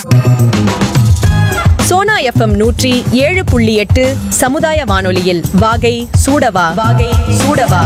Sona FM நூற்றி ஏழு புள்ளி எட்டு சமுதாய வானொலியில் வாகை சூடவா வாகை சூடவா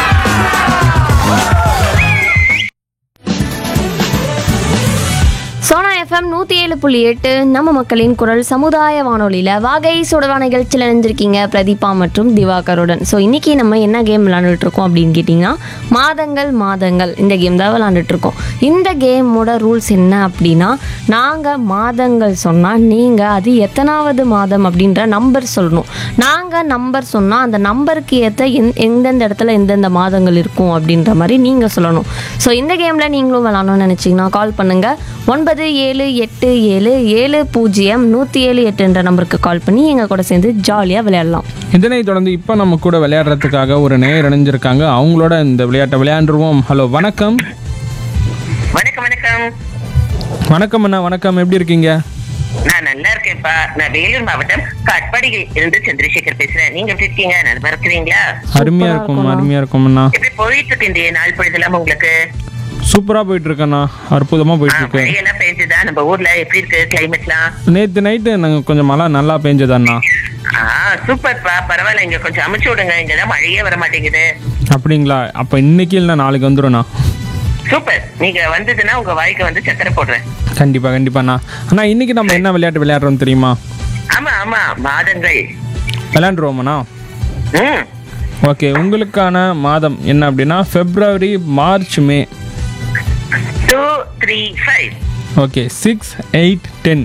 சோனா எஃப்எம் நூற்றி ஏழு புள்ளி எட்டு நம்ம மக்களின் குரல் சமுதாய வானொலியில் வாகை சுடவா நிகழ்ச்சியில் இணைஞ்சிருக்கீங்க பிரதீபா மற்றும் திவாகருடன் ஸோ இன்றைக்கி நம்ம என்ன கேம் விளாண்டுட்டு இருக்கோம் அப்படின்னு கேட்டிங்கன்னா மாதங்கள் மாதங்கள் இந்த கேம் தான் விளாண்டுட்டு இருக்கோம் இந்த கேமோட ரூல்ஸ் என்ன அப்படின்னா நாங்கள் மாதங்கள் சொன்னால் நீங்கள் அது எத்தனாவது மாதம் அப்படின்ற நம்பர் சொல்லணும் நாங்கள் நம்பர் சொன்னால் அந்த நம்பருக்கு ஏற்ற எந் எந்தெந்த இடத்துல எந்தெந்த மாதங்கள் இருக்கும் அப்படின்ற மாதிரி நீங்கள் சொல்லணும் ஸோ இந்த கேமில் நீங்களும் விளாடணும்னு நினச்சிங்கன்னா கால் பண்ணுங்கள் ஒன்பது ஏழு எட்டு ஏழு ஏழு பூஜ்ஜியம் நூற்றி ஏழு எட்டு என்ற நம்பருக்கு கால் பண்ணி எங்கள் கூட சேர்ந்து ஜாலியாக விளையாடலாம் இதனை தொடர்ந்து இப்போ நம்ம கூட விளையாடுறதுக்காக ஒரு நேயர் இணைஞ்சிருக்காங்க அவங்களோட இந்த விளையாட்டை விளையாண்டுருவோம் ஹலோ வணக்கம் வணக்கம் வணக்கம் வணக்கம் அண்ணா வணக்கம் எப்படி இருக்கீங்க நான் நல்லா இருக்கேன்ப்பா நான் வேலூர் மாவட்டம் காட்பாடியில் இருந்து சந்திரசேகர் பேசுறேன் நீங்க எப்படி இருக்கீங்க நல்லா இருக்கிறீங்களா அருமையா இருக்கும் அருமையா இருக்கும் அண்ணா எப்படி போயிட்டு இருக்கு இந்த நாள் பொழுதெல்லாம் உங்களுக்கு சூப்பரா போயிட்டு இருக்கண்ணா அற்புதமா ஆ, போயிட்டு இருக்கு மழையெல்லாம் பெய்ஞ்சுதா நம்ம ஊர்ல எப்படி இருக்கு கிளைமேட்லாம் நேத்து நைட்டு நாங்க கொஞ்சம் மழை நல்லா பெஞ்சது அண்ணா ஆ சூப்பர்ப்பா பரவாயில்ல இங்க கொஞ்சம் அமுச்சு விடுங்க இங்கதான் மழையே வர மாட்டேங்குது அப்படிங்களா அப்ப இன்னைக்கு இல்லை நாளைக்கு வந்துடும்ண்ணா சூப்பர் நீங்க வந்ததுன்னா உங்க வாய்க்கு வந்து சக்கரை போடுறேன் கண்டிப்பா கண்டிப்பாண்ணா அண்ணா இன்னைக்கு நம்ம என்ன விளையாட்டு விளையாடுறோம் தெரியுமா ஆமா ஆமா மாதங்கள் விளையாண்டுருவோமாண்ணா ம் ஓகே உங்களுக்கான மாதம் என்ன அப்படின்னா February March May two three five okay six eight ten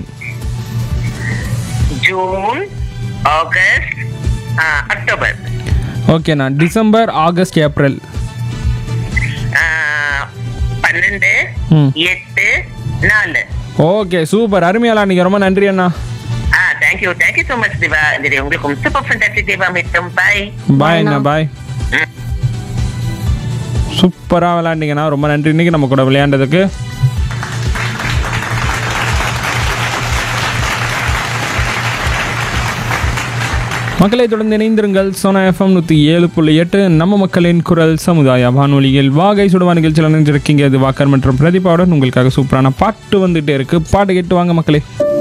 June August ஆ, அக்டோபர் ஓகேண்ணா டிசம்பர் ஆகஸ்ட் ஏப்ரல் ஆ, பன்னெண்டு ம். எட்டு நாலு ஓகே சூப்பர் அருமையாளா நீங்கள் ரொம்ப நன்றி அண்ணா ஆ thank you thank you so much Diva இது உங்களுக்கும் சூப்பர் ஃபண்டாஸ்டிக் திவா மிட்டம் பாய் பாய் அண்ணா பாய் சூப்பராக விளையாண்டிங்கண்ணா ரொம்ப நன்றி இன்னைக்கு நம்ம கூட விளையாண்டதுக்கு மக்களை தொடர்ந்து இணைந்திருங்கள் சோனா எஃப்எம் நூற்றி ஏழு புள்ளி எட்டு நம்ம மக்களின் குரல் சமுதாய வானொலியில் வாகை சுடுவா நிகழ்ச்சியில் நினைஞ்சிருக்கீங்க இது வாக்கர் மற்றும் பிரதீபாவுடன் உங்களுக்காக சூப்பரான பாட்டு வந்துகிட்டே இருக்கு பாட்டு கேட்டு வாங்க மக்களே